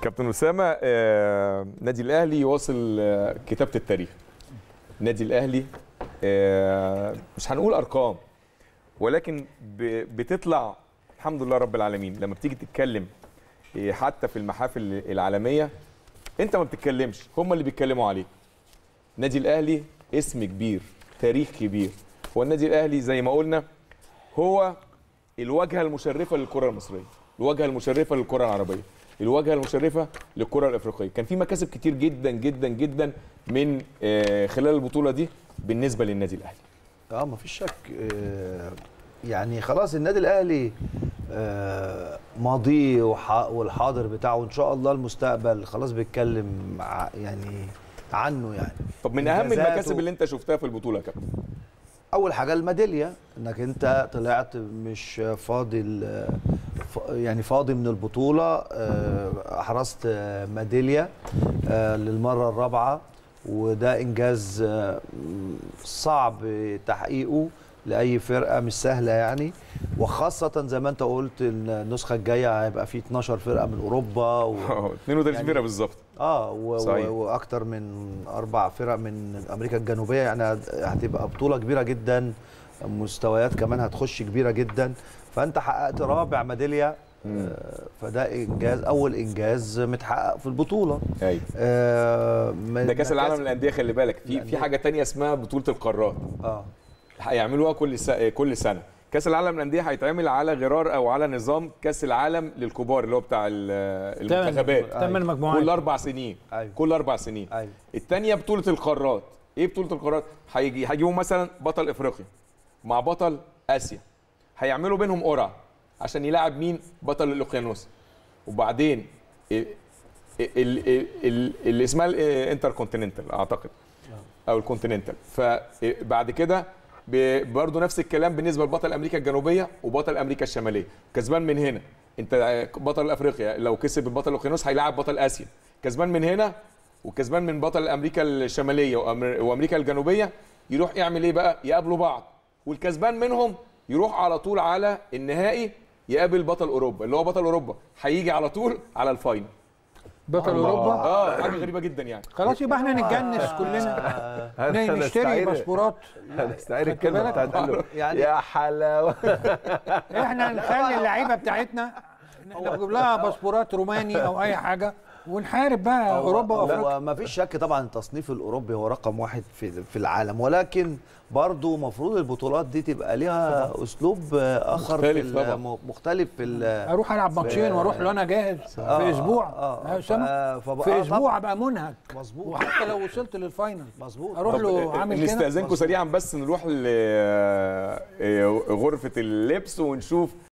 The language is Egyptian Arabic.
كابتن اسامه آه، نادي الاهلي يواصل آه، كتابه التاريخ نادي الاهلي آه، مش هنقول ارقام ولكن ب- بتطلع الحمد لله رب العالمين لما بتيجي تتكلم آه، حتى في المحافل العالميه انت ما بتتكلمش هم اللي بيتكلموا عليك نادي الاهلي اسم كبير تاريخ كبير هو النادي الاهلي زي ما قلنا هو الواجهه المشرفه للكره المصريه الواجهه المشرفه للكره العربيه الواجهه المشرفه للكره الافريقيه كان في مكاسب كتير جدا جدا جدا من آه، خلال البطوله دي بالنسبه للنادي الاهلي اه مفيش شك آه، يعني خلاص النادي الاهلي آه، ماضيه وح- والحاضر بتاعه ان شاء الله المستقبل خلاص بيتكلم ع- يعني عنه يعني طب من اهم إنجازاته- المكاسب اللي انت شفتها في البطوله يا كابتن اول حاجه الميداليه انك انت طلعت مش فاضي ال- ف- يعني فاضي من البطوله آه، حرزت آه، ميداليه آه، للمره الرابعه وده انجاز آه، صعب تحقيقه لاي فرقه مش سهله يعني وخاصه زي ما انت قلت النسخه الجايه هيبقى في 12 فرقه من اوروبا و... 32 يعني- فرقه بالظبط اه و... صحيح. و... واكتر من اربع فرق من امريكا الجنوبيه يعني هت- هتبقى بطوله كبيره جدا مستويات كمان هتخش كبيره جدا فانت حققت رابع ميداليه آه، فده انجاز اول انجاز متحقق في البطوله ايوه آه من ده كاس العالم مكاسب- للانديه خلي بالك في في الأندية. حاجه تانية اسمها بطوله القارات اه هيعملوها كل س... كل سنه كاس العالم للانديه هيتعمل على غرار او على نظام كاس العالم للكبار اللي هو بتاع ال- المنتخبات ثمان مجموعات كل اربع سنين أيوة. كل اربع سنين ايوه الثانيه بطوله القارات ايه بطوله القارات هيجي هيجيبوا مثلا بطل افريقيا مع بطل اسيا هيعملوا بينهم قرعه عشان يلاعب مين بطل الاوقيانوس وبعدين ال- ال- ال- ال- اللي اسمها الانتر كونتيننتال اعتقد او الكونتيننتال فبعد كده ب- برضه نفس الكلام بالنسبه لبطل امريكا الجنوبيه وبطل امريكا الشماليه كسبان من هنا انت بطل افريقيا لو كسب البطل الاوقيانوس هيلاعب بطل اسيا كسبان من هنا وكسبان من بطل امريكا الشماليه وأمر- وامريكا الجنوبيه يروح يعمل ايه بقى يقابلوا بعض والكسبان منهم يروح على طول على النهائي يقابل بطل اوروبا اللي هو بطل اوروبا هيجي على طول على الفاينل بطل اوروبا اه حاجه غريبه جدا يعني خلاص يبقى احنا نتجنس كلنا ن- نشتري باسبورات هنستعير خدت الكلمه بالك؟ بتاعت قال له يعني- يا حلاوه احنا نخلي اللعيبه بتاعتنا نجيب لها باسبورات روماني او اي حاجه ونحارب بقى اوروبا وافريقيا هو ما فيش شك طبعا التصنيف الاوروبي هو رقم واحد في في العالم ولكن برضو مفروض البطولات دي تبقى ليها اسلوب اخر في مختلف ال- طبعاً. م- مختلف في ال- اروح العب ماتشين واروح له انا جاهز آه، في اسبوع آه، يا اسامه ف- فبقى- في آه، اسبوع ابقى منهك مظبوط وحتى لو وصلت للفاينل مظبوط اروح طب له عامل كده نستأذنكم سريعا بس نروح لغرفة اللبس ونشوف